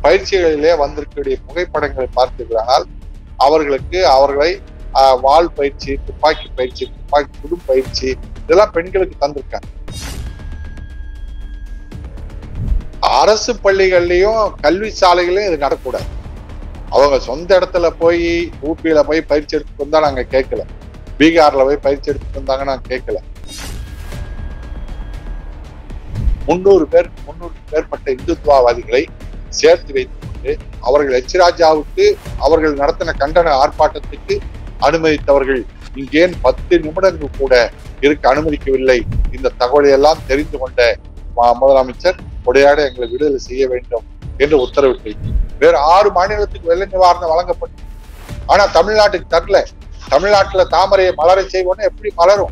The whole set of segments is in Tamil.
பயிற்சிகளிலே வந்திருக்கக்கூடிய புகைப்படங்களை பார்த்தீர்களானால் அவர்களுக்கு அவர்களை ஆஹ், வாள் பயிற்சி துப்பாக்கி பயிற்சி துப்பாக்கி சுடும் பயிற்சி இதெல்லாம் பெண்களுக்கு தந்திருக்காங்க அரசு பள்ளிகள்லயும் கல்வி சாலைகளையும் இது நடக்கூடாது அவங்க சொந்த இடத்துல போய் ஊபியில போய் பயிற்சி எடுத்துட்டு வந்தா நாங்க கேட்கல பீகார்ல போய் பயிற்சி எடுத்துட்டு வந்தாங்க நாங்க கேட்கல முன்னூறு பேர் முன்னூறு மேற்பட்ட இந்துத்துவவாதிகளை சேர்த்து வைத்துக் கொண்டு அவர்கள் எச் ராஜாவுக்கு அவர்கள் நடத்தின கண்டன ஆர்ப்பாட்டத்துக்கு அனுமதித்தவர்கள் இங்கேன் பத்து நிமிடங்கள் கூட இருக்க அனுமதிக்கவில்லை இந்த தகவலை எல்லாம் தெரிந்து கொண்ட மா- முதலமைச்சர் உடையாட எங்களை விடுதலை செய்ய வேண்டும் என்று உத்தரவிட்டு வேற ஆறு மாநிலத்துக்கு வெள்ள நிவாரணம் வழங்கப்பட்டு ஆனா தமிழ்நாட்டுக்கு தரல தமிழ்நாட்டுல தாமரையை மலர செய்வோன்னு எப்படி மலரும்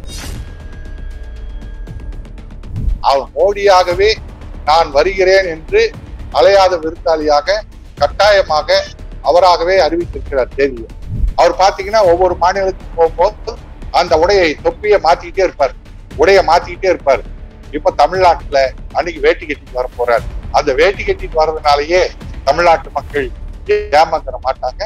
அவர் மோடியாகவே நான் வருகிறேன் என்று அலையாத விருத்தாளியாக கட்டாயமாக அவராகவே அறிவித்திருக்கிறார் தேதியை அவர் பாத்தீங்கன்னா ஒவ்வொரு மாநிலத்துக்கு போகும்போது அந்த உடையை தொப்பியை மாத்திக்கிட்டே இருப்பார் உடைய மாத்திக்கிட்டே இருப்பார் இப்ப தமிழ்நாட்டுல அன்னைக்கு வேட்டி கட்டிட்டு வர போறார் அந்த வேட்டி கட்டிட்டு வர்றதுனாலயே தமிழ்நாட்டு மக்கள் ஏமாந்துட மாட்டாங்க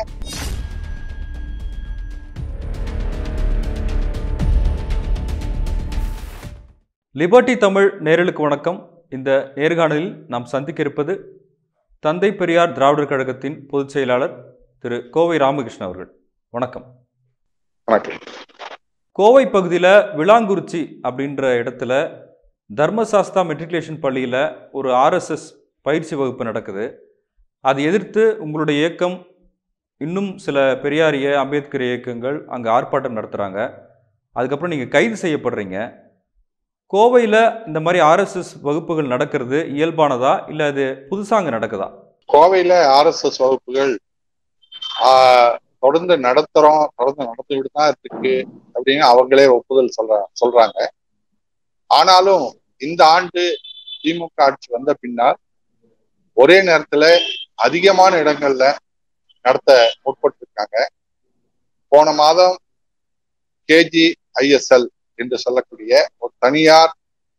லிபர்ட்டி தமிழ் நேரலுக்கு வணக்கம் இந்த நேர்காணலில் நாம் சந்திக்க இருப்பது தந்தை பெரியார் திராவிடர் கழகத்தின் பொதுச் செயலாளர் திரு கோவை ராமகிருஷ்ணன் அவர்கள் வணக்கம் வணக்கம் கோவை பகுதியில் விளாங்குறிச்சி அப்படின்ற இடத்துல தர்மசாஸ்தா மெட்ரிகுலேஷன் பள்ளியில் ஒரு ஆர்எஸ்எஸ் பயிற்சி வகுப்பு நடக்குது அதை எதிர்த்து உங்களுடைய இயக்கம் இன்னும் சில பெரியாரிய அம்பேத்கர் இயக்கங்கள் அங்கே ஆர்ப்பாட்டம் நடத்துகிறாங்க அதுக்கப்புறம் நீங்கள் கைது செய்யப்படுறீங்க கோவையில் இந்த மாதிரி ஆர்எஸ்எஸ் வகுப்புகள் நடக்கிறது இயல்பானதா இல்லை அது புதுசாக அங்கே நடக்குதா கோவையில ஆர்எஸ்எஸ் வகுப்புகள் ஆஹ், தொடர்ந்து நடத்துறோம் தொடர்ந்து நடத்திக்கிட்டு தான் இருக்கு அப்படின்னு அவங்களே ஒப்புதல் சொல்ற சொல்றாங்க ஆனாலும் இந்த ஆண்டு திமுக ஆட்சி வந்த பின்னால் ஒரே நேரத்துல அதிகமான இடங்கள்ல நடத்த முற்பட்டிருக்காங்க போன மாதம் கேஜி ஐஎஸ்எல் என்று சொல்லக்கூடிய ஒரு தனியார்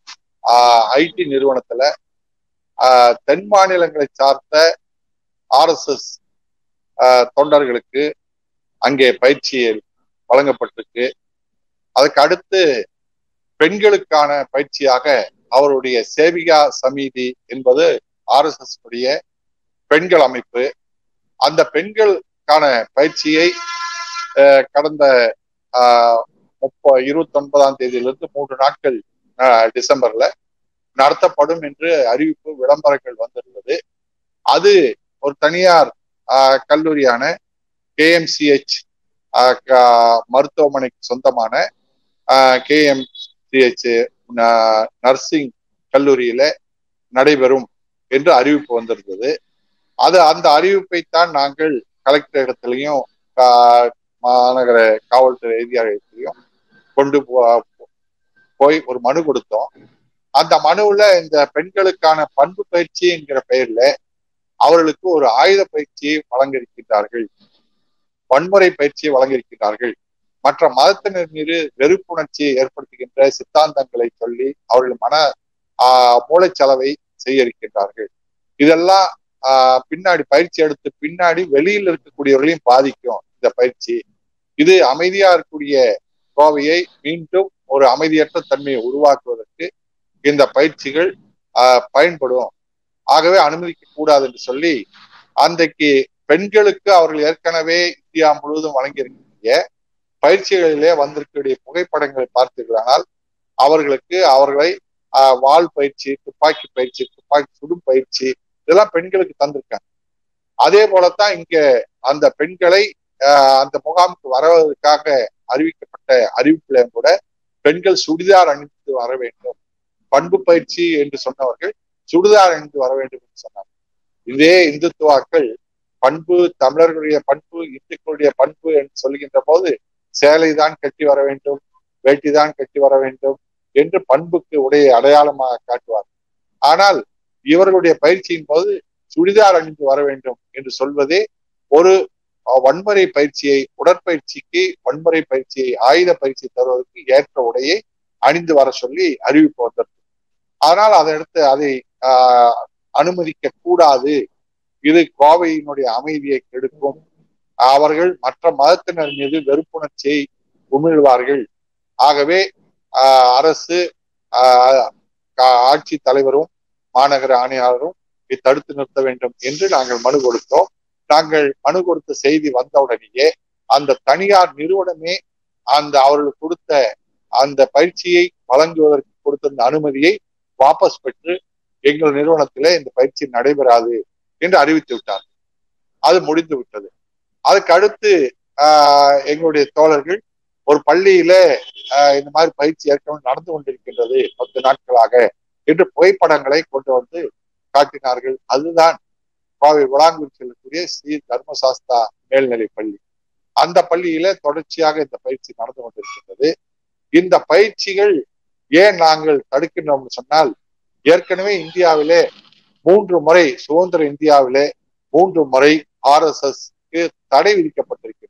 ஐடி நிறுவனத்துல ஆஹ், தென் மாநிலங்களை சார்ந்த ஆர்எஸ்எஸ் தொண்டர்களுக்கு அங்கே பயிற்சி வழங்கப்பட்டிருக்கு அதுக்கு அடுத்து பெண்களுக்கான பயிற்சியாக அவருடைய சேவிகா சமிதி என்பது ஆர்எஸ்எஸ் உடைய பெண்கள் அமைப்பு அந்த பெண்களுக்கான பயிற்சியை அஹ், கடந்த முப்ப இருபத்தி ஒன்பதாம் தேதியிலிருந்து மூன்று நாட்கள் அஹ், டிசம்பர்ல நடத்தப்படும் என்று அறிவிப்பு விளம்பரங்கள் வந்திருந்தது அது ஒரு தனியார் ஆஹ், கல்லூரியான கேஎம்சிஹெச் மருத்துவமனைக்கு சொந்தமான கேஎம்சிஹெச் நர்சிங் கல்லூரியில நடைபெறும் என்று அறிவிப்பு வந்திருந்தது அது அந்த அறிவிப்பைத்தான் நாங்கள் கலெக்டர் இடத்துலையும் கா- மாநகர காவல்துறை அதிகாரிகளையும் கொண்டு போ- போய் ஒரு மனு கொடுத்தோம் அந்த மனுவுல இந்த பெண்களுக்கான பண்பு பயிற்சி என்கிற பெயர்ல அவர்களுக்கு ஒரு ஆயுத பயிற்சியை வழங்க இருக்கின்றார்கள் வன்முறை பயிற்சியை வழங்க இருக்கின்றார்கள் மற்ற மதத்தினர் மீது வெறுப்புணர்ச்சியை ஏற்படுத்துகின்ற சித்தாந்தங்களை சொல்லி அவர்கள் மன ஆஹ் மூளைச்சலவை செய்ய இருக்கின்றார்கள் இதெல்லாம் ஆஹ் பின்னாடி பயிற்சி எடுத்து பின்னாடி வெளியில் இருக்கக்கூடியவர்களையும் பாதிக்கும் இந்த பயிற்சி இது அமைதியா இருக்கக்கூடிய கோவையை மீண்டும் ஒரு அமைதியற்ற தன்மையை உருவாக்குவதற்கு இந்த பயிற்சிகள் ஆஹ் பயன்படும் ஆகவே அனுமதிக்க கூடாது என்று சொல்லி அன்றைக்கு பெண்களுக்கு அவர்கள் ஏற்கனவே இந்தியா முழுவதும் வழங்கியிருக்கக்கூடிய பயிற்சிகளிலே வந்திருக்கக்கூடிய புகைப்படங்களை பார்த்தீர்களானால் அவர்களுக்கு அவர்களை ஆஹ் வாள் பயிற்சி துப்பாக்கி பயிற்சி துப்பாக்கி சுடும் பயிற்சி இதெல்லாம் பெண்களுக்கு தந்திருக்காங்க அதே போலத்தான் இங்க அந்த பெண்களை ஆஹ் அந்த முகாமுக்கு வருவதற்காக அறிவிக்கப்பட்ட அறிவிப்புல கூட பெண்கள் சுடிதார் அணிந்து வர வேண்டும் பண்பு பயிற்சி என்று சொன்னவர்கள் சுடிதார் அணிந்து வர வேண்டும் என்று சொன்னார் இதே இந்துத்துவாக்கள் பண்பு தமிழர்களுடைய பண்பு இந்துக்களுடைய பண்பு என்று சொல்கின்ற போது சேலை தான் கட்டி வர வேண்டும் வேட்டி தான் கட்டி வர வேண்டும் என்று பண்புக்கு உடைய அடையாளமாக காட்டுவார் ஆனால் இவர்களுடைய பயிற்சியின் போது சுடிதார் அணிந்து வர வேண்டும் என்று சொல்வதே ஒரு அஹ், வன்முறை பயிற்சியை உடற்பயிற்சிக்கு வன்முறை பயிற்சியை ஆயுத பயிற்சி தருவதற்கு ஏற்ற உடையை அணிந்து வர சொல்லி அறிவிப்பு வந்திருக்கு அதனால் அதை அடுத்து அதை ஆஹ், அனுமதிக்க கூடாது இது கோவையினுடைய அமைதியை கெடுக்கும் அவர்கள் மற்ற மதத்தினர் மீது வெறுப்புணர்ச்சியை உமிழ்வார்கள் ஆகவே ஆஹ், அரசு ஆஹ், கா- ஆட்சி தலைவரும் மாநகர ஆணையாளரும் இதை தடுத்து நிறுத்த வேண்டும் என்று நாங்கள் மனு கொடுத்தோம் நாங்கள் மனு கொடுத்த செய்தி வந்தவுடனேயே அந்த தனியார் நிறுவனமே அந்த அவர்களுக்கு கொடுத்த அந்த பயிற்சியை வழங்குவதற்கு கொடுத்த அந்த அனுமதியை வாபஸ் பெற்று எங்கள் நிறுவனத்திலே இந்த பயிற்சி நடைபெறாது என்று அறிவித்து விட்டார் அது முடிந்து விட்டது அதுக்கு அடுத்து ஆஹ், எங்களுடைய தோழர்கள் ஒரு பள்ளியில ஆஹ், இந்த மாதிரி பயிற்சி ஏற்கனவே நடந்து கொண்டிருக்கின்றது பத்து நாட்களாக என்று புகைப்படங்களை கொண்டு வந்து காட்டினார்கள் அதுதான் கோவை விளாங்குறிச்சியில் இருக்கக்கூடிய ஸ்ரீ தர்மசாஸ்தா மேல்நிலை பள்ளி அந்த பள்ளியில தொடர்ச்சியாக இந்த பயிற்சி நடந்து கொண்டிருக்கின்றது இந்த பயிற்சிகள் ஏன் நாங்கள் தடுக்கின்றோம்னு சொன்னால் ஏற்கனவே இந்தியாவிலே மூன்று முறை சுதந்திர இந்தியாவிலே மூன்று முறை ஆர் எஸ் எஸ்க்கு தடை விதிக்கப்பட்டிருக்கிறது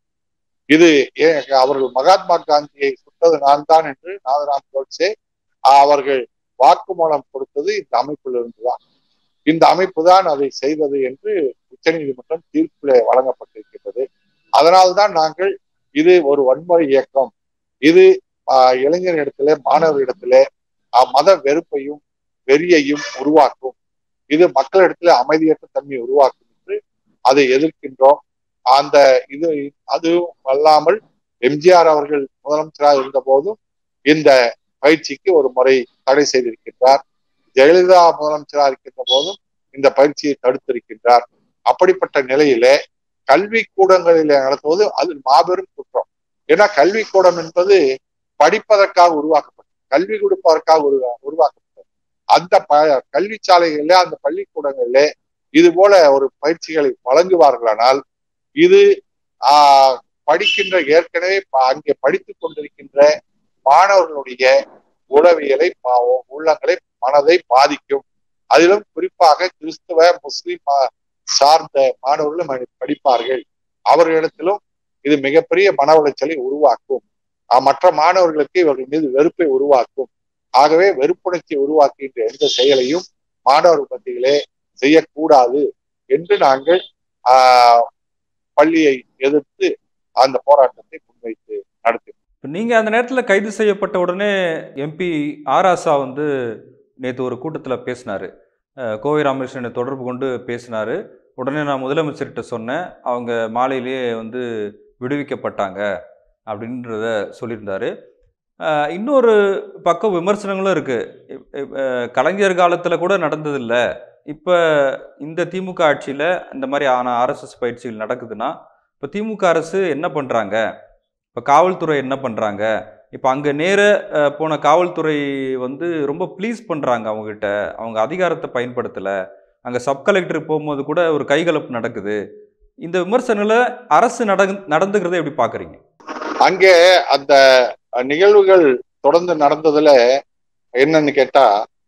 இது ஏ- அவர்கள் மகாத்மா காந்தியை சுட்டது நான் தான் என்று நாதராம் கோட்சே அவர்கள் வாக்குமூலம் கொடுத்தது இந்த அமைப்பில் இருந்துதான் இந்த அமைப்பு தான் அதை செய்தது என்று உச்சநீதிமன்றம் தீர்ப்பில் வழங்கப்பட்டிருக்கிறது அதனால்தான் நாங்கள் இது ஒரு வன்முறை இயக்கம் இது ஆஹ், இளைஞரிடத்திலே மாணவரிடத்திலே ஆஹ், மத வெறுப்பையும் வெறியையும் உருவாக்கும் இது மக்களிடத்திலே அமைதியற்ற தன்மையை உருவாக்கும் என்று அதை எதிர்க்கின்றோம் அந்த இது அதுவும் அல்லாமல் எம்ஜிஆர் அவர்கள் முதலமைச்சராக இருந்த போதும் இந்த பயிற்சிக்கு ஒரு முறை தடை செய்திருக்கின்றார் ஜெயலலிதா முதலமைச்சராக இருக்கின்ற போதும் இந்த பயிற்சியை தடுத்திருக்கின்றார் அப்படிப்பட்ட நிலையிலே கல்வி கூடங்களில் நடத்துவது அது மாபெரும் குற்றம் ஏன்னா கல்வி கூடம் என்பது படிப்பதற்காக உருவாக்கப்பட்டது கல்வி கொடுப்பதற்காக உருவா உருவாக்கப்பட்டது அந்த ப கல்வி சாலைகளிலே அந்த பள்ளிக்கூடங்களிலே இது போல ஒரு பயிற்சிகளை வழங்குவார்களானால் இது ஆஹ் படிக்கின்ற ஏற்கனவே ப- அங்கே படித்துக் கொண்டிருக்கின்ற மாணவர்களுடைய உளவியலை பா- உள்ளங்களை மனதை பாதிக்கும் அதிலும் குறிப்பாக கிறிஸ்துவ முஸ்லிம் மா- சார்ந்த மாணவர்களும் அதை படிப்பார்கள் அவர்களிடத்திலும் இது மிகப்பெரிய மன உளைச்சலை உருவாக்கும் அஹ் மற்ற மாணவர்களுக்கு இவர்கள் மீது வெறுப்பை உருவாக்கும் ஆகவே வெறுப்புணர்ச்சியை உருவாக்குகின்ற எந்த செயலையும் மாணவர் மத்தியிலே செய்யக்கூடாது என்று நாங்கள் ஆஹ் பள்ளியை எதிர்த்து அந்த போராட்டத்தை முன்வைத்து நடத்தினோம் இப்போ நீங்கள் அந்த நேரத்தில் கைது செய்யப்பட்ட உடனே எம்பி ஆராசா வந்து நேற்று ஒரு கூட்டத்தில் பேசினார் கோவை ராமகிருஷ்ணனை தொடர்பு கொண்டு பேசினார் உடனே நான் முதலமைச்சர்கிட்ட சொன்னேன் அவங்க மாலையிலேயே வந்து விடுவிக்கப்பட்டாங்க அப்படின்றத சொல்லியிருந்தார் அஹ், இன்னொரு பக்கம் விமர்சனங்களும் இருக்குது கலைஞர் காலத்தில் கூட நடந்ததில்ல இப்போ இந்த திமுக ஆட்சியில் இந்த மாதிரி ஆன ஆர்எஸ்எஸ் பயிற்சிகள் நடக்குதுன்னா இப்போ திமுக அரசு என்ன பண்ணுறாங்க இப்போ காவல்துறை என்ன பண்ணுறாங்க இப்போ அங்கே நேர அஹ், போன காவல்துறை வந்து ரொம்ப ப்ளீஸ் பண்ணுறாங்க அவங்ககிட்ட அவங்க அதிகாரத்தை பயன்படுத்தலை அங்கே சப் கலெக்டர் போகும்போது கூட ஒரு கைகலப்பு நடக்குது இந்த விமர்சனங்களை அரசு நட நடந்துக்கிறதை எப்படி பார்க்குறீங்க அங்கே அந்த நிகழ்வுகள் தொடர்ந்து நடந்ததுல என்னன்னு கேட்டா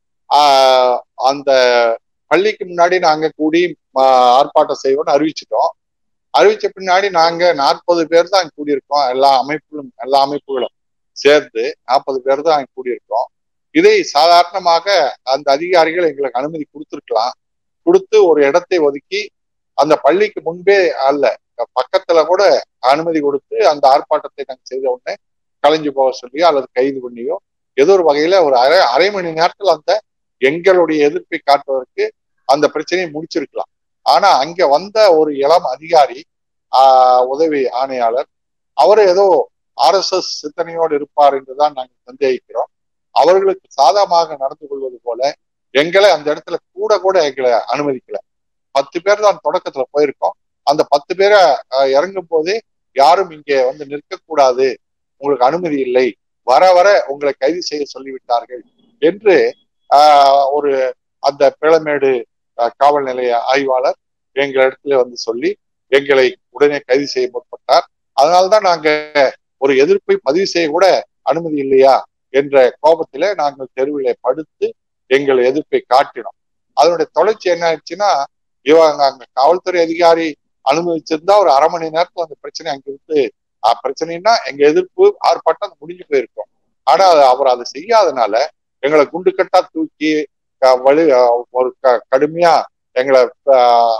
ஆஹ் அந்த பள்ளிக்கு முன்னாடி நாங்க கூடி ஆஹ் ஆர்ப்பாட்டம் செய்வோம்னு அறிவிச்சிட்டோம் அறிவிச்ச பின்னாடி நாங்க நாற்பது பேர் தான் அங்க கூடியிருக்கோம் எல்லா அமைப்புகளும் எல்லா அமைப்புகளும் சேர்ந்து நாற்பது பேர் தான் அங்க கூடியிருக்கோம் இதை சாதாரணமாக அந்த அதிகாரிகள் எங்களுக்கு அனுமதி கொடுத்துருக்கலாம் கொடுத்து ஒரு இடத்தை ஒதுக்கி அந்த பள்ளிக்கு முன்பே அல்ல பக்கத்துல கூட அனுமதி கொடுத்து அந்த ஆர்ப்பாட்டத்தை நாங்கள் செய்த உடனே கலைஞ்சு போக சொல்லியோ அல்லது கைது பண்ணியோ ஏதோ ஒரு வகையில ஒரு அரை அரை மணி நேரத்தில் அந்த எங்களுடைய எதிர்ப்பை காட்டுவதற்கு அந்த பிரச்சனையை முடிச்சிருக்கலாம் ஆனா அங்க வந்த ஒரு இளம் அதிகாரி ஆஹ் உதவி ஆணையாளர் அவர் ஏதோ ஆர்எஸ்எஸ் சிந்தனையோடு இருப்பார் என்றுதான் நாங்கள் சந்தேகிக்கிறோம் அவர்களுக்கு சாதகமாக நடந்து கொள்வது போல எங்களை அந்த இடத்துல கூட கூட எங்களை அனுமதிக்கல பத்து பேர் தான் தொடக்கத்துல போயிருக்கோம் அந்த பத்து பேரை ஆஹ் இறங்கும் போதே யாரும் இங்கே வந்து நிற்கக்கூடாது உங்களுக்கு அனுமதி இல்லை வர வர உங்களை கைது செய்ய சொல்லிவிட்டார்கள் என்று ஆஹ் ஒரு அந்த பிளமேடு ஆஹ் காவல் நிலைய ஆய்வாளர் எங்கள் இடத்துல வந்து சொல்லி எங்களை உடனே கைது செய்ய முற்பட்டார் அதனால்தான் நாங்க ஒரு எதிர்ப்பை பதிவு செய்ய கூட அனுமதி இல்லையா என்ற கோபத்தில நாங்கள் தெருவிலே படுத்து எங்கள் எதிர்ப்பை காட்டினோம் அதனுடைய தொடர்ச்சி என்ன ஆயிடுச்சுன்னா இவங்க அங்க காவல்துறை அதிகாரி அனுமதிச்சிருந்தா ஒரு அரை மணி நேரத்துல அந்த பிரச்சனை அங்க இருந்து அஹ் பிரச்சனைன்னா எங்க எதிர்ப்பு ஆர்ப்பாட்டம் அது முடிஞ்சு போயிருக்கும் ஆனா அது அவர் அதை செய்யாதனால எங்களை குண்டு கட்டா தூக்கி அஹ் வலு அஹ் ஒரு க- கடுமையா எங்களை அஹ்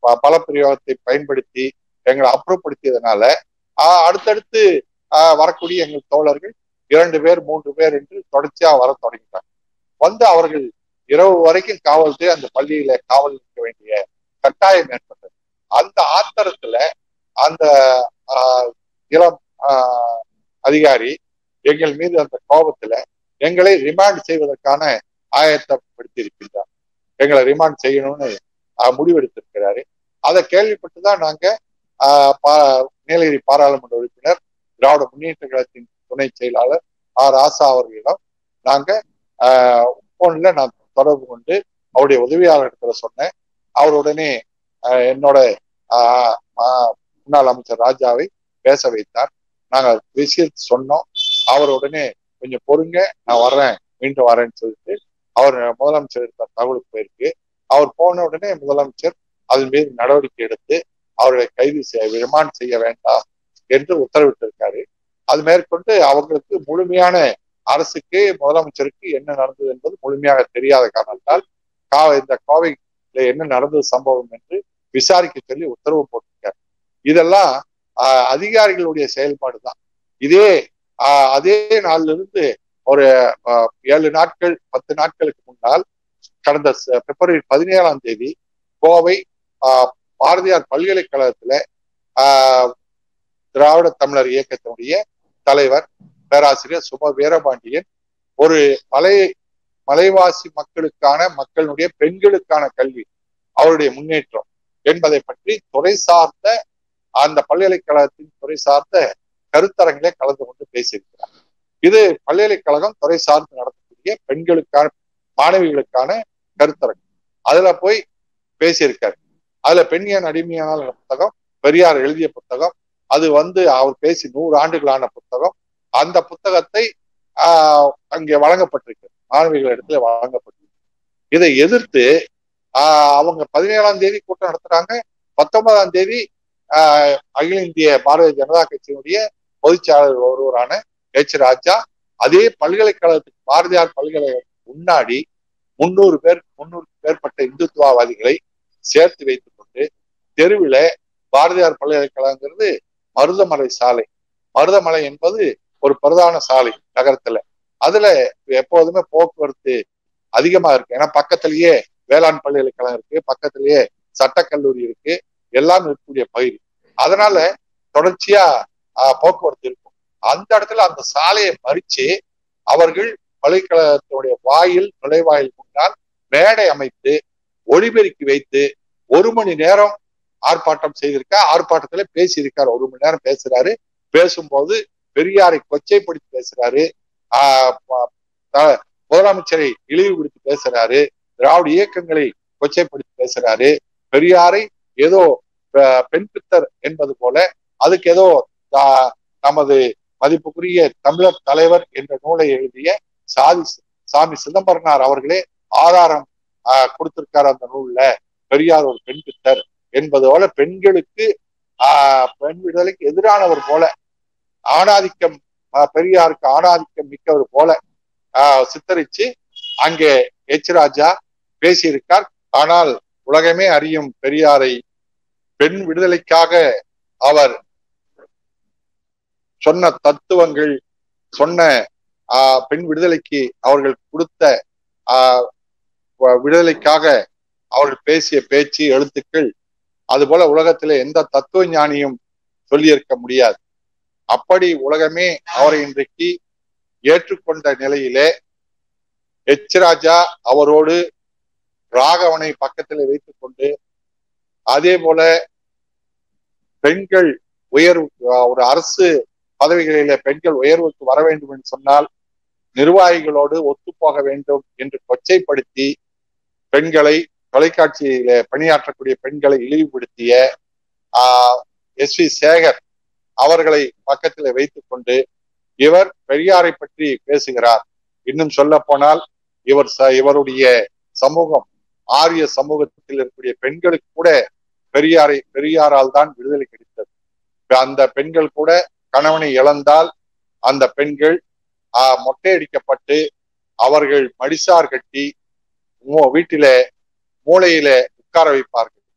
ப- பலப்பிரயோகத்தை பயன்படுத்தி எங்களை அப்புறப்படுத்தியதுனால ஆஹ் அடுத்தடுத்து ஆஹ் வரக்கூடிய எங்கள் தோழர்கள் இரண்டு பேர் மூன்று பேர் என்று தொடர்ச்சியா வர தொடங்கிட்டாங்க வந்து அவர்கள் இரவு வரைக்கும் காவல்துறை அந்த பள்ளியில காவல் நிற்க வேண்டிய கட்டாயம் ஏற்பட்டது அந்த ஆத்திரத்துல அந்த ஆஹ், இளம் ஆஹ், அதிகாரி எங்கள் மீது அந்த கோபத்துல எங்களை ரிமாண்ட் செய்வதற்கான ஆயத்தப்படுத்தி இருக்கின்றார் எங்களை ரிமாண்ட் செய்யணும்னு ஆஹ், முடிவெடுத்திருக்கிறாரு அதை கேள்விப்பட்டுதான் நாங்க ஆஹ், பா- நீலகிரி பாராளுமன்ற உறுப்பினர் திராவிட முன்னேற்ற கழகத்தின் துணை செயலாளர் ஆர் ராசா அவர்களிடம் நாங்க போன்ல நான் தொடர்பு கொண்டு அவருடைய உதவியாளர்கிட்ட சொன்னேன் அவர் உடனே ஆஹ், என்னோட ஆஹ், ஆஹ், முன்னாள் அமைச்சர் ராஜாவை பேச வைத்தார் நாங்க விஷயத்தை சொன்னோம் அவர் உடனே கொஞ்சம் பொறுங்க நான் வர்றேன் மீண்டும் வரேன்னு சொல்லிட்டு அவர் முதலமைச்சர் எடுத்த தகவலுக்கு போயிருக்கு அவர் போன உடனே முதலமைச்சர் அதன் மீது நடவடிக்கை எடுத்து அவர்களை கைது செய்ய ரிமாண்ட் செய்ய வேண்டாம் என்று உத்தரவிட்டிருக்காரு அது மேற்கொண்டு அவர்களுக்கு முழுமையான அரசுக்கு முதலமைச்சருக்கு என்ன நடந்தது என்பது முழுமையாக தெரியாத காரணத்தால் கா- இந்த கோவையில என்ன நடந்தது சம்பவம் என்று விசாரிக்க சொல்லி உத்தரவு போட்டிருக்காரு இதெல்லாம் ஆஹ், அதிகாரிகளுடைய செயல்பாடு தான் இதே ஆஹ், அதே நாள்ல இருந்து ஒரு ஆஹ், ஏழு நாட்கள் பத்து நாட்களுக்கு முன்னால் கடந்த ச- பிப்ரவரி பதினேழாம் தேதி கோவை ஆஹ், பாரதியார் பல்கலைக்கழகத்துல ஆஹ், திராவிட தமிழர் இயக்கத்தினுடைய தலைவர் பேராசிரியர் சுப வீரபாண்டியன் ஒரு மலை மலைவாசி மக்களுக்கான மக்களுடைய பெண்களுக்கான கல்வி அவருடைய முன்னேற்றம் என்பதை பற்றி துறை சார்ந்த அந்த பல்கலைக்கழகத்தின் துறை சார்ந்த கருத்தரங்கிலே கலந்து கொண்டு பேசியிருக்கிறார் இது பல்கலைக்கழகம் துறை சார்ந்து நடத்தக்கூடிய பெண்களுக்கான மாணவிகளுக்கான கருத்தரங்கு அதுல போய் பேசியிருக்காரு அதுல பெண்ணியன் அடிமையான புத்தகம் பெரியார் எழுதிய புத்தகம் அது வந்து அவர் பேசி நூறு ஆண்டுகளான புத்தகம் அந்த புத்தகத்தை ஆஹ் அங்கே வழங்கப்பட்டிருக்கு மாணவிகள் இடத்துல வழங்கப்பட்டிருக்கு இதை எதிர்த்து ஆஹ் அவங்க பதினேழாம் தேதி கூட்டம் நடத்துறாங்க பத்தொன்பதாம் தேதி ஆஹ் அகில இந்திய பாரதிய ஜனதா கட்சியினுடைய பொதுச்செயலாளர் ஒருவரான எச் ராஜா அதே பல்கலைக்கழகத்துக்கு பாரதியார் பல்கலைக்கழகத்துக்கு முன்னாடி முன்னூறு பேர் முன்னூறுக்கு மேற்பட்ட இந்துத்துவவாதிகளை சேர்த்து வைத்துக் கொண்டு தெருவில் பாரதியார் பல்கலைக்கழகங்கிறது மருதமலை சாலை மருதமலை என்பது ஒரு பிரதான சாலை நகரத்துல அதுல எப்போதுமே போக்குவரத்து அதிகமா இருக்கு ஏன்னா பக்கத்திலேயே வேளாண் பல்கலைக்கழகம் இருக்கு பக்கத்திலேயே சட்டக்கல்லூரி இருக்கு எல்லாம் இருக்கக்கூடிய பகுதி அதனால தொடர்ச்சியா ஆஹ், போக்குவரத்து இருக்கும் அந்த இடத்துல அந்த சாலையை மறிச்சு அவர்கள் பல்கலைக்கழகத்தினுடைய வாயில் நுழைவாயில் முன்னால் மேடை அமைத்து ஒளிபெருக்கி வைத்து ஒரு மணி நேரம் ஆர்ப்பாட்டம் செய்திருக்கா ஆர்ப்பாட்டத்துல பேசியிருக்காரு ஒரு மணி நேரம் பேசுறாரு பேசும்போது பெரியாரை கொச்சைப்படுத்தி பேசுறாரு ஆஹ் ப- த- முதலமைச்சரை இழிவுபடுத்தி பேசுறாரு திராவிட இயக்கங்களை கொச்சைப்படுத்தி பேசுறாரு பெரியாரை ஏதோ அஹ், பெண் பித்தர் என்பது போல அதுக்கு ஏதோ ஆஹ், நமது மதிப்புக்குரிய தமிழர் தலைவர் என்ற நூலை எழுதிய சாதி சாமி சிதம்பரனார் அவர்களே ஆதாரம் ஆஹ், கொடுத்திருக்காரு அந்த நூல்ல பெரியார் ஒரு பெண் பித்தர் என்பது போல பெண்களுக்கு ஆஹ், பெண் விடுதலைக்கு எதிரானவர் போல ஆணாதிக்கம் ஆஹ், பெரியாருக்கு ஆணாதிக்கம் மிக்கவர் போல ஆஹ், சித்தரிச்சு அங்கே எச் ராஜா பேசியிருக்கார் ஆனால் உலகமே அறியும் பெரியாரை பெண் விடுதலைக்காக அவர் சொன்ன தத்துவங்கள் சொன்ன ஆஹ், பெண் விடுதலைக்கு அவர்கள் கொடுத்த ஆஹ், வ- விடுதலைக்காக அவர்கள் பேசிய பேச்சு எழுத்துக்கள் அதுபோல உலகத்திலே எந்த தத்துவ ஞானியும் சொல்லியிருக்க முடியாது அப்படி உலகமே அவரை இன்றைக்கு ஏற்றுக்கொண்ட நிலையிலே எச் ராஜா அவரோடு ராகவனை பக்கத்தில் வைத்துக் கொண்டு அதே போல பெண்கள் உயர்வு அஹ் ஒரு அரசு பதவிகளில பெண்கள் உயர்வுக்கு வர வேண்டும் என்று சொன்னால் நிர்வாகிகளோடு ஒத்துப்போக வேண்டும் என்று கொச்சைப்படுத்தி பெண்களை தொலைக்காட்சியில பணியாற்றக்கூடிய பெண்களை இழிவுபடுத்திய ஆஹ் எஸ் வி சேகர் அவர்களை பக்கத்தில் வைத்துக் கொண்டு இவர் பெரியாரை பற்றி பேசுகிறார் இன்னும் சொல்ல போனால் இவர் ச இவருடைய சமூகம் ஆரிய சமூகத்தில் இருக்கக்கூடிய பெண்களுக்கு கூட பெரியாரை பெரியாரால் தான் விடுதலை கிடைத்தது அந்த பெண்கள் கூட கணவனை இழந்தால் அந்த பெண்கள் ஆஹ் மொட்டையடிக்கப்பட்டு அவர்கள் மடிசார் கட்டி மூ- வீட்டில மூளையில உட்கார வைப்பார்கள்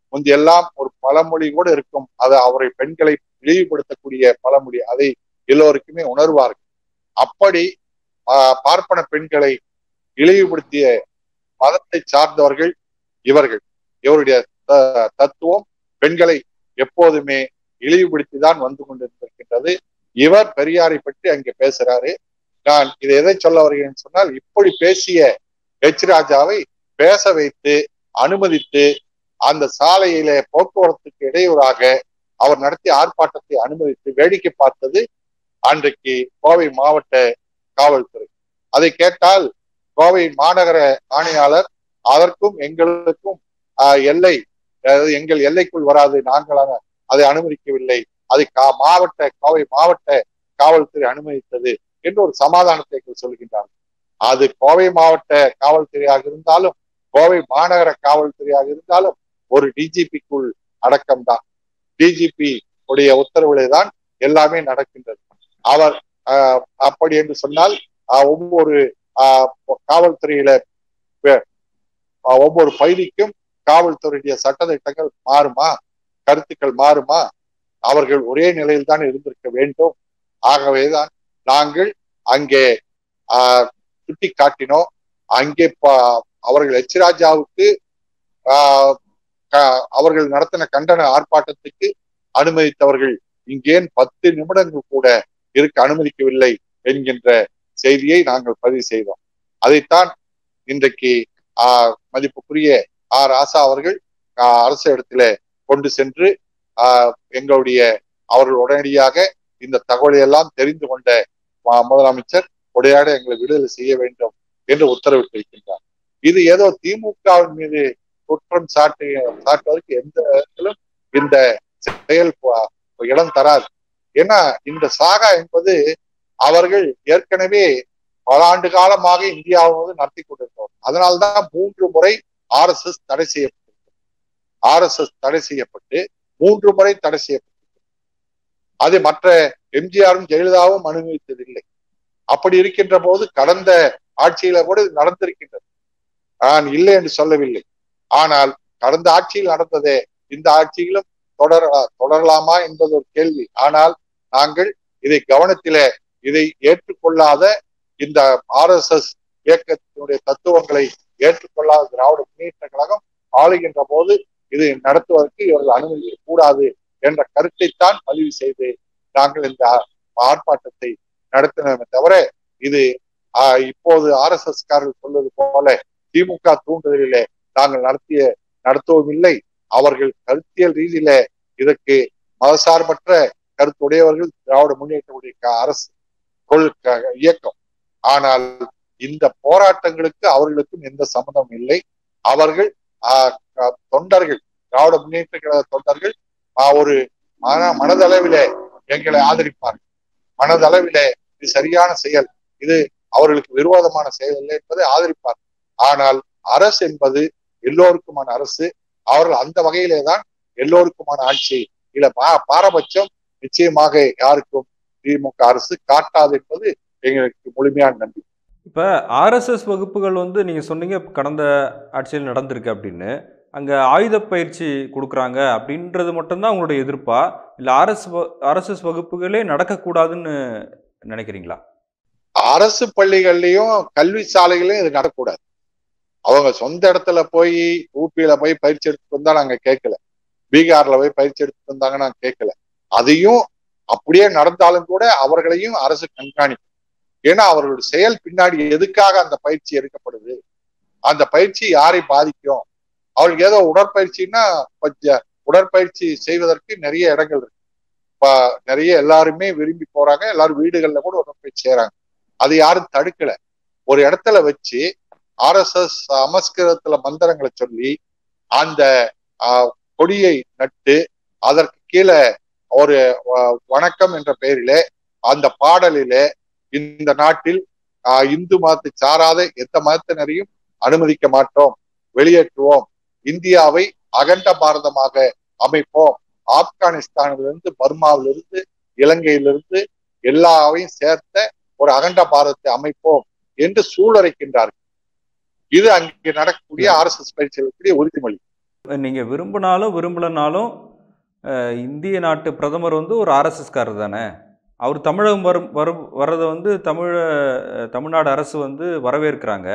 முந்தையெல்லாம் ஒரு பழமொழி கூட இருக்கும் அது அவரை பெண்களை இழிவுபடுத்தக்கூடிய பழமொழி அதை எல்லோருக்குமே உணர்வார்கள் அப்படி ஆஹ், பார்ப்பன பெண்களை இழிவுபடுத்திய மதத்தை சார்ந்தவர்கள் இவர்கள் இவருடைய த- தத்துவம் பெண்களை எப்போதுமே இழிவுபடுத்தி தான் வந்து கொண்டிருக்கின்றது இவர் பெரியாரை பற்றி அங்கே பேசுறாரு நான் இதை எதை சொல்ல வருகிறேன் சொன்னால் இப்படி பேசிய எச் ராஜாவை பேச வைத்து அனுமதித்து அந்த சாலையில போக்குவரத்துக்கு இடையூறாக அவர் நடத்திய ஆர்ப்பாட்டத்தை அனுமதித்து வேடிக்கை பார்த்தது அன்றைக்கு கோவை மாவட்ட காவல்துறை அதை கேட்டால் கோவை மாநகர ஆணையாளர் அதற்கும் எங்களுக்கும் ஆஹ், எல்லை அதாவது எங்கள் எல்லைக்குள் வராது நாங்களாக அதை அனுமதிக்கவில்லை அதை கா- மாவட்ட கோவை மாவட்ட காவல்துறை அனுமதித்தது என்று ஒரு சமாதானத்தை எங்கள் சொல்கின்றார்கள் அது கோவை மாவட்ட காவல்துறையாக இருந்தாலும் கோவை மாநகர காவல்துறையாக இருந்தாலும் ஒரு டிஜிபிக்குள் அடக்கம்தான் டிஜிபி உடைய உத்தரவிலே தான் எல்லாமே நடக்கின்றது அவர் ஆஹ், அப்படி என்று சொன்னால் ஆஹ், ஒவ்வொரு ஆஹ், காவல்துறையில பே- ஆஹ், ஒவ்வொரு பகுதிக்கும் காவல்துறையுடைய சட்டத்திட்டங்கள் மாறுமா கருத்துக்கள் மாறுமா அவர்கள் ஒரே நிலையில் தான் இருந்திருக்க வேண்டும் ஆகவேதான் நாங்கள் அங்கே ஆஹ், சுட்டி காட்டினோம் அங்கே ப- அவர்கள் எச் ராஜாவுக்கு ஆஹ், க- அவர்கள் நடத்தின கண்டன ஆர்ப்பாட்டத்துக்கு அனுமதித்தவர்கள் இங்கேன் பத்து நிமிடங்கள் கூட இருக்க அனுமதிக்கவில்லை என்கின்ற செய்தியை நாங்கள் பதிவு செய்தோம் அதைத்தான் இன்றைக்கு ஆஹ், மதிப்புக்குரிய ஆர் ராசா அவர்கள் ஆஹ், அரசு இடத்துல கொண்டு சென்று ஆஹ், எங்களுடைய அவர்கள் உடனடியாக இந்த தகவலை எல்லாம் தெரிந்து கொண்ட மா- முதலமைச்சர் உடையாட எங்களை விடுதலை செய்ய வேண்டும் என்று உத்தரவிட்டிருக்கின்றார் இது ஏதோ திமுகவின் மீது குற்றம் சாட்டு சாட்டுவதற்கு எந்த இடத்திலும் இந்த செயல் ப- இடம் தராது ஏன்னா இந்த சாகா என்பது அவர்கள் ஏற்கனவே பல ஆண்டு காலமாக இந்தியாவது நடத்தி கொண்டிருக்கிறோம் அதனால்தான் மூன்று முறை ஆர் எஸ் எஸ் தடை செய்யப்பட்டிருக்கு ஆர் எஸ் எஸ் தடை செய்யப்பட்டு மூன்று முறை தடை செய்யப்பட்டிருக்கு அது மற்ற எம்ஜிஆரும் ஜெயலலிதாவும் அனுமதித்ததில்லை அப்படி இருக்கின்ற போது கடந்த ஆட்சியில கூட இது நடந்திருக்கின்றது நான் இல்லை என்று சொல்லவில்லை ஆனால் கடந்த ஆட்சியில் நடந்ததே இந்த ஆட்சியிலும் தொடர தொடரலாமா என்பது ஒரு கேள்வி ஆனால் நாங்கள் இதை கவனத்திலே இதை ஏற்றுக்கொள்ளாத இந்த ஆர் எஸ் எஸ் இயக்கத்தினுடைய தத்துவங்களை ஏற்றுக்கொள்ளாத திராவிட முன்னேற்ற கழகம் ஆளுகின்ற போது இது நடத்துவதற்கு இவர்கள் அனுமதிக்க கூடாது என்ற கருத்தைத்தான் பதிவு செய்து நாங்கள் இந்த ஆர்ப்பாட்டத்தை நடத்தினோமே தவிர இது ஆஹ், இப்போது ஆர் எஸ் எஸ் காரர்கள் சொல்வது போல திமுக தூண்டுதலிலே நாங்கள் நடத்திய நடத்தவும் இல்லை அவர்கள் கருத்தியல் ரீதியில இதற்கு மதசார்பற்ற கருத்துடையவர்கள் திராவிட முன்னேற்றக்கூடிய க- அரசு கொள் க- இயக்கம் ஆனால் இந்த போராட்டங்களுக்கு அவர்களுக்கும் எந்த சம்மந்தம் இல்லை அவர்கள் ஆஹ், க- தொண்டர்கள் திராவிட முன்னேற்ற கழக தொண்டர்கள் ஆஹ், ஒரு மன மனதளவிலே எங்களை ஆதரிப்பார்கள் மனதளவிலே இது சரியான செயல் இது அவர்களுக்கு விரோதமான செயல் இல்லை என்பதை ஆதரிப்பார் ஆனால் அரசு என்பது எல்லோருக்குமான அரசு அவர்கள் அந்த வகையிலே தான் எல்லோருக்குமான ஆட்சி இல்ல பா- பாரபட்சம் நிச்சயமாக யாருக்கும் திமுக அரசு காட்டாது என்பது எங்களுக்கு முழுமையான நம்பிக்கை இப்போ ஆர்எஸ்எஸ் வகுப்புகள் வந்து நீங்கள் சொன்னீங்க கடந்த ஆட்சியில் நடந்திருக்கு அப்படின்னு அங்கே ஆயுத பயிற்சி கொடுக்குறாங்க அப்படின்றது மட்டும்தான் உங்களுடைய எதிர்ப்பா இல்லை ஆர்எஸ் ஆர்எஸ்எஸ் வகுப்புகளே நடக்கக்கூடாதுன்னு நினைக்கிறீங்களா அரசு பள்ளிகள்லயும் கல்வி சாலைகளையும் இது நடக்கூடாது அவங்க சொந்த இடத்துல போய் ஊபியில போய் பயிற்சி எடுத்துட்டு வந்தா நாங்க கேட்கல பீகார்ல போய் பயிற்சி எடுத்துட்டு வந்தாங்க நாங்க கேட்கல அதையும் அப்படியே நடந்தாலும் கூட அவர்களையும் அரசு கண்காணிக்கும் ஏன்னா அவர்களுடைய செயல் பின்னாடி எதுக்காக அந்த பயிற்சி எடுக்கப்படுது அந்த பயிற்சி யாரை பாதிக்கும் அவர்களுக்கு ஏதோ உடற்பயிற்சின்னா கொஞ்சம் உடற்பயிற்சி செய்வதற்கு நிறைய இடங்கள் இருக்கு இப்ப நிறைய எல்லாருமே விரும்பி போறாங்க எல்லாரும் வீடுகள்ல கூட உடற்பயிற்சி செய்யறாங்க அது யாரும் தடுக்கல ஒரு இடத்துல வச்சு ஆர்எஸ்எஸ் அமஸ்கிருதத்துல மந்திரங்களை சொல்லி அந்த ஆஹ், கொடியை நட்டு அதற்கு கீழே ஒரு ஆஹ், வணக்கம் என்ற பெயரிலே அந்த பாடலிலே இந்த நாட்டில் ஆஹ், இந்து மதத்தை சாராத எந்த மதத்தினரையும் அனுமதிக்க மாட்டோம் வெளியேற்றுவோம் இந்தியாவை அகண்ட பாரதமாக அமைப்போம் ஆப்கானிஸ்தானிலிருந்து பர்மாவிலிருந்து இலங்கையிலிருந்து எல்லாவையும் சேர்த்த ஒரு அகண்ட பாரதத்தை அமைப்போம் என்று சூழரைக்கின்றார்கள் இது அங்கே நடக்கக்கூடிய ஆர் எஸ் எஸ் பயிற்சிகளுக்குரிய உறுதிமொழி நீங்க விரும்பினாலும் விரும்பலனாலும் அஹ், இந்திய நாட்டு பிரதமர் வந்து ஒரு ஆர்எஸ்எஸ்காரர் தானே அவர் தமிழகம் வரும் வரும் வர்றதை வந்து தமிழ அஹ், தமிழ்நாடு அரசு வந்து வரவேற்கிறாங்க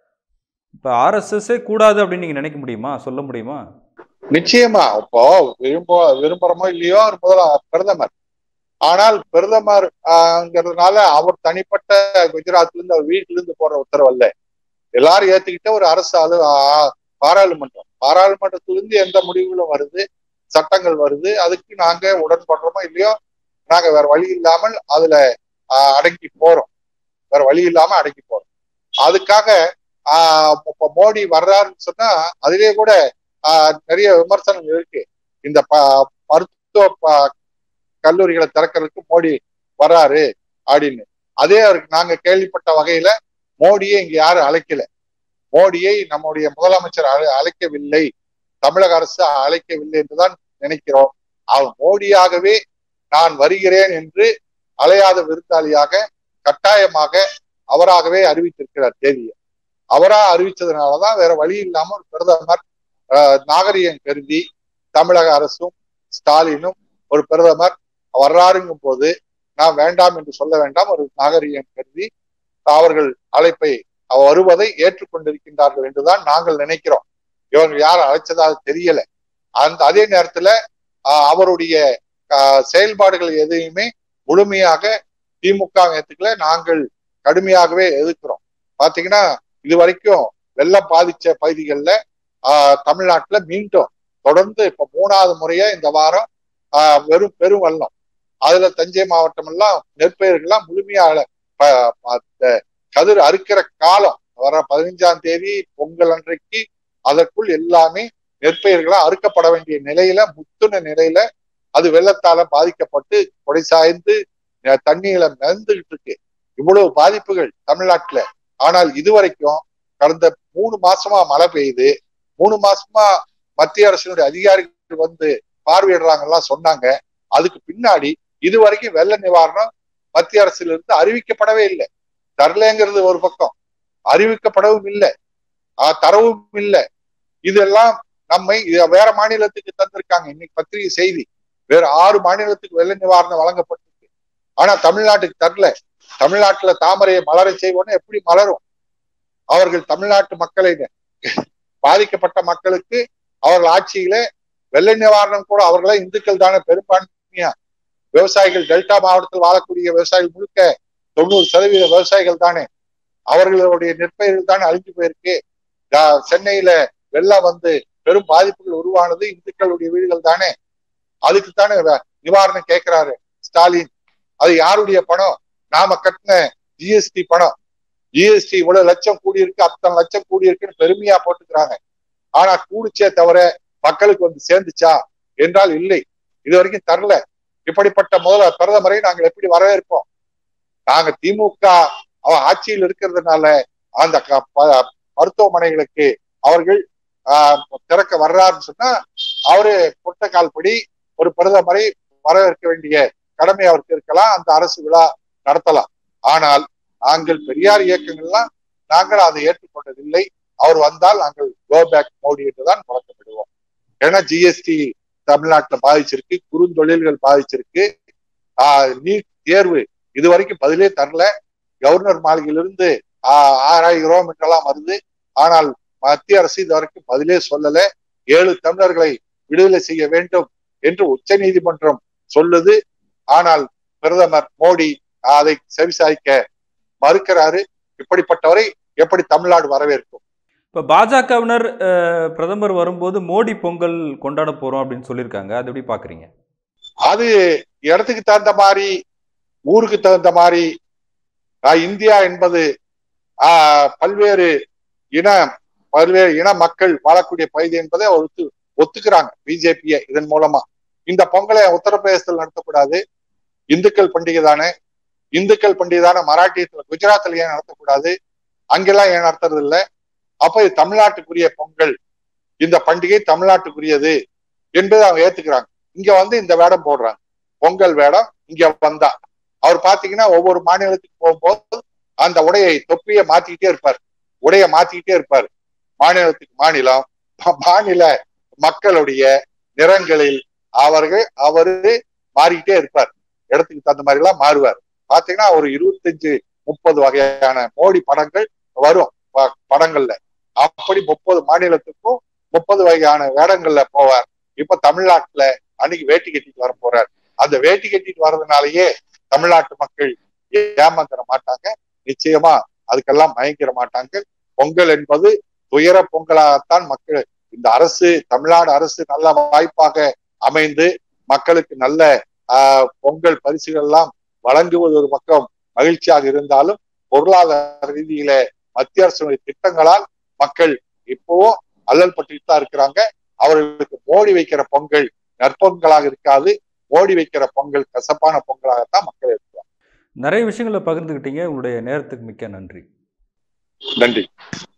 இப்போ ஆர்எஸ்எஸ்ஸே கூடாது அப்படின்னு நீங்கள் நினைக்க முடியுமா சொல்ல முடியுமா நிச்சயமா இப்போ விரும்ப விரும்புறமோ இல்லையோ அவர் முதல்ல பிரதமர் ஆனால் பிரதமர் ஆங்கிறதுனால அவர் தனிப்பட்ட குஜராத்ல இருந்து அவர் வீட்டுல இருந்து போற உத்தரவு அல்ல எல்லாரும் ஏத்துக்கிட்ட ஒரு அரசு அலு ஆ- பாராளுமன்றம் பாராளுமன்றத்திலிருந்து எந்த முடிவுகளும் வருது சட்டங்கள் வருது அதுக்கு நாங்க உடன்படுறோமோ இல்லையோ நாங்க வேற வழி இல்லாமல் அதுல ஆஹ், அடங்கி போறோம் வேற வழி இல்லாம அடங்கி போறோம் அதுக்காக ஆஹ், இப்ப மோடி வர்றாருன்னு சொன்னா அதிலேயே கூட ஆஹ், நிறைய விமர்சனம் இருக்கு இந்த ப- மருத்துவ ப- கல்லூரிகளை திறக்கிறதுக்கு மோடி வர்றாரு அப்படின்னு அதே அவருக்கு நாங்க கேள்விப்பட்ட வகையில மோடியை இங்க யாரும் அழைக்கல மோடியை நம்முடைய முதலமைச்சர் அழை- அழைக்கவில்லை தமிழக அரசு அழைக்கவில்லை என்றுதான் நினைக்கிறோம் அவர் மோடியாகவே நான் வருகிறேன் என்று அலையாத விருந்தாளியாக கட்டாயமாக அவராகவே அறிவித்திருக்கிறார் தேதியை அவரா அறிவிச்சதுனாலதான் வேற வழி இல்லாம ஒரு பிரதமர் ஆஹ், நாகரிகம் கருதி தமிழக அரசும் ஸ்டாலினும் ஒரு பிரதமர் வர்றாருங்கும் போது நான் வேண்டாம் என்று சொல்ல வேண்டாம் ஒரு நாகரிகம் கருதி அவர்கள் அழைப்பை அவர் வருவதை ஏற்றுக்கொண்டிருக்கின்றார்கள் என்றுதான் நாங்கள் நினைக்கிறோம் இவங்க யார் அழைச்சதாக தெரியல அந்த அதே நேரத்துல ஆஹ், அவருடைய ஆஹ், செயல்பாடுகள் எதையுமே முழுமையாக திமுக ஏத்துக்கல நாங்கள் கடுமையாகவே எதிர்க்கிறோம் பாத்தீங்கன்னா இது வரைக்கும் வெள்ளம் பாதிச்ச பகுதிகளில் தமிழ்நாட்டுல மீண்டும் தொடர்ந்து இப்ப மூணாவது முறையா இந்த வாரம் ஆஹ், வெறும் பெரும் வெள்ளம் அதுல தஞ்சை மாவட்டம் எல்லாம் நெற்பயிர்கள்லாம் முழுமையா ப- அந்த கதிர் அறுக்கிற காலம் வர பதினைஞ்சாம் தேதி பொங்கல் அன்றைக்கு அதற்குள் எல்லாமே நெற்பயிர்களா அறுக்கப்பட வேண்டிய நிலையில முத்துன நிலையில அது வெள்ளத்தால பாதிக்கப்பட்டு கொடை சாய்ந்து அஹ், தண்ணியில மிதந்துகிட்டு இருக்கு இவ்வளவு பாதிப்புகள் தமிழ்நாட்டுல ஆனால் இதுவரைக்கும் கடந்த மூணு மாசமா மழை பெய்யுது மூணு மாசமா மத்திய அரசினுடைய அதிகாரிகள் வந்து பார்வையிடுறாங்கலாம் சொன்னாங்க அதுக்கு பின்னாடி இதுவரைக்கும் வெள்ள நிவாரணம் மத்திய அரசிலிருந்து அறிவிக்கப்படவே இல்லை தரலைங்கிறது ஒரு பக்கம் அறிவிக்கப்படவும் இல்லை ஆஹ் தரவும் இல்லை இதெல்லாம் நம்மை இத வேற மாநிலத்துக்கு தந்திருக்காங்க இன்னைக்கு பத்திரிகை செய்தி வேற ஆறு மாநிலத்துக்கு வெள்ள நிவாரணம் வழங்கப்பட்டிருக்கு ஆனா தமிழ்நாட்டுக்கு தரல தமிழ்நாட்டுல தாமரையை மலர செய்வோன்னு எப்படி மலரும் அவர்கள் தமிழ்நாட்டு மக்களை பாதிக்கப்பட்ட மக்களுக்கு அவர்கள் ஆட்சியில வெள்ள நிவாரணம் கூட அவர்களே இந்துக்கள் தானே பெரும்பான்மையா விவசாயிகள் டெல்டா மாவட்டத்தில் வாழக்கூடிய விவசாயிகள் முழுக்க தொண்ணூறு சதவீத விவசாயிகள் தானே அவர்களுடைய நெற்பயிர்கள் தானே அழிஞ்சு போயிருக்கு ஆஹ் சென்னையில வெள்ளம் வந்து பெரும் பாதிப்புகள் உருவானது இந்துக்களுடைய வீடுகள் தானே அதுக்கு தானே நிவாரணம் கேட்கிறாரு ஸ்டாலின் அது யாருடைய பணம் நாம கட்டின ஜிஎஸ்டி பணம் ஜிஎஸ்டி இவ்வளவு லட்சம் கூடியிருக்கு அத்தனை லட்சம் கூடியிருக்குன்னு பெருமையா போட்டுக்கிறாங்க ஆனா கூடிச்சே தவிர மக்களுக்கு வந்து சேர்ந்துச்சா என்றால் இல்லை இது வரைக்கும் தரல இப்படிப்பட்ட முதல பிரதமரை நாங்கள் எப்படி வரவேற்போம் நாங்க திமுக அவ ஆட்சியில் இருக்கிறதுனால அந்த க- ப- மருத்துவமனைகளுக்கு அவர்கள் ஆஹ், திறக்க வர்றாருன்னு சொன்னா அவரு புட்டக்கால் படி ஒரு பிரதமரை வரவேற்க வேண்டிய கடமை அவருக்கு இருக்கலாம் அந்த அரசு விழா நடத்தலாம் ஆனால் நாங்கள் பெரியார் இயக்கங்கள்லாம் நாங்கள் அதை ஏற்றுக்கொண்டதில்லை அவர் வந்தால் நாங்கள் கோ பேக் மோடி என்றுதான் முழக்கப்படுவோம் ஏன்னா ஜிஎஸ்டி தமிழ்நாட்டுல பாதிச்சிருக்கு குறுந்தொழில்கள் பாதிச்சிருக்கு ஆஹ் நீட் தேர்வு இது வரைக்கும் பதிலே தரல கவர்னர் மாளிகையிலிருந்து ஆஹ் ஆறாயிரம் என்றெல்லாம் வருது ஆனால் மத்திய அரசு இது வரைக்கும் பதிலே சொல்லல ஏழு தமிழர்களை விடுதலை செய்ய வேண்டும் என்று உச்ச நீதிமன்றம் சொல்லுது ஆனால் பிரதமர் மோடி அதை செவிசாய்க்க மறுக்கிறாரு இப்படிப்பட்டவரை எப்படி தமிழ்நாடு வரவேற்கும் இப்போ பாஜகவினர் அஹ், பிரதமர் வரும்போது மோடி பொங்கல் கொண்டாட போறோம் அப்படின்னு சொல்லியிருக்காங்க அது எப்படி பாக்குறீங்க அது இடத்துக்கு தகுந்த மாதிரி ஊருக்கு தகுந்த மாதிரி ஆஹ், இந்தியா என்பது ஆஹ், பல்வேறு இன பல்வேறு இன மக்கள் வாழக்கூடிய பகுதி என்பதை ஒத்து ஒத்துக்கிறாங்க பிஜேபியை இதன் மூலமா இந்த பொங்கலை உத்தரப்பிரதேசத்தில் நடத்தக்கூடாது இந்துக்கள் பண்டிகை தானே இந்துக்கள் பண்டிகை தானே மராட்டியத்துல குஜராத்ல ஏன் நடத்தக்கூடாது அங்கெல்லாம் ஏன் நடத்துறது இல்ல அப்ப இது தமிழ்நாட்டுக்குரிய பொங்கல் இந்த பண்டிகை தமிழ்நாட்டுக்குரியது என்பதை அவங்க ஏத்துக்கிறாங்க இங்க வந்து இந்த வேடம் போடுறாங்க பொங்கல் வேடம் இங்க வந்தா அவர் பாத்தீங்கன்னா ஒவ்வொரு மாநிலத்துக்கு போகும்போது அந்த உடையை தொப்பியை மாத்திக்கிட்டே இருப்பார் உடைய மாத்திக்கிட்டே இருப்பார் மாநிலத்துக்கு மாநிலம் மா- மாநில மக்களுடைய நிறங்களில் அவர்கள் அவரு மாறிக்கிட்டே இருப்பார் இடத்துக்கு தகுந்த மாதிரி எல்லாம் மாறுவார் பாத்தீங்கன்னா ஒரு இருபத்தஞ்சு முப்பது வகையான மோடி படங்கள் வரும் ப- படங்கள்ல அப்படி முப்பது மாநிலத்துக்கும் முப்பது வகையான வேடங்கள்ல போவார் இப்ப தமிழ்நாட்டுல அன்னைக்கு வேட்டி கட்டிட்டு வர போறார் அந்த வேட்டி கட்டிட்டு வர்றதுனாலயே தமிழ்நாட்டு மக்கள் ஏமாந்துட மாட்டாங்க நிச்சயமா அதுக்கெல்லாம் மயங்கிட மாட்டாங்க பொங்கல் என்பது துயர பொங்கலாகத்தான் மக்கள் இந்த அரசு தமிழ்நாடு அரசு நல்ல வாய்ப்பாக அமைந்து மக்களுக்கு நல்ல ஆஹ், பொங்கல் பரிசுகள் எல்லாம் வழங்குவது ஒரு பக்கம் மகிழ்ச்சியாக இருந்தாலும் பொருளாதார ரீதியில மத்திய அரசுடைய திட்டங்களால் மக்கள் இப்பவும் அல்லல் பட்டுட்டு தான் இருக்கிறாங்க அவர்களுக்கு மோடி வைக்கிற பொங்கல் நற்பொங்கலாக இருக்காது மோடி வைக்கிற பொங்கல் கசப்பான பொங்கலாகத்தான் மக்கள் இருக்கிறாங்க நிறைய விஷயங்களை பகிர்ந்துக்கிட்டீங்க உங்களுடைய நேரத்துக்கு மிக்க நன்றி நன்றி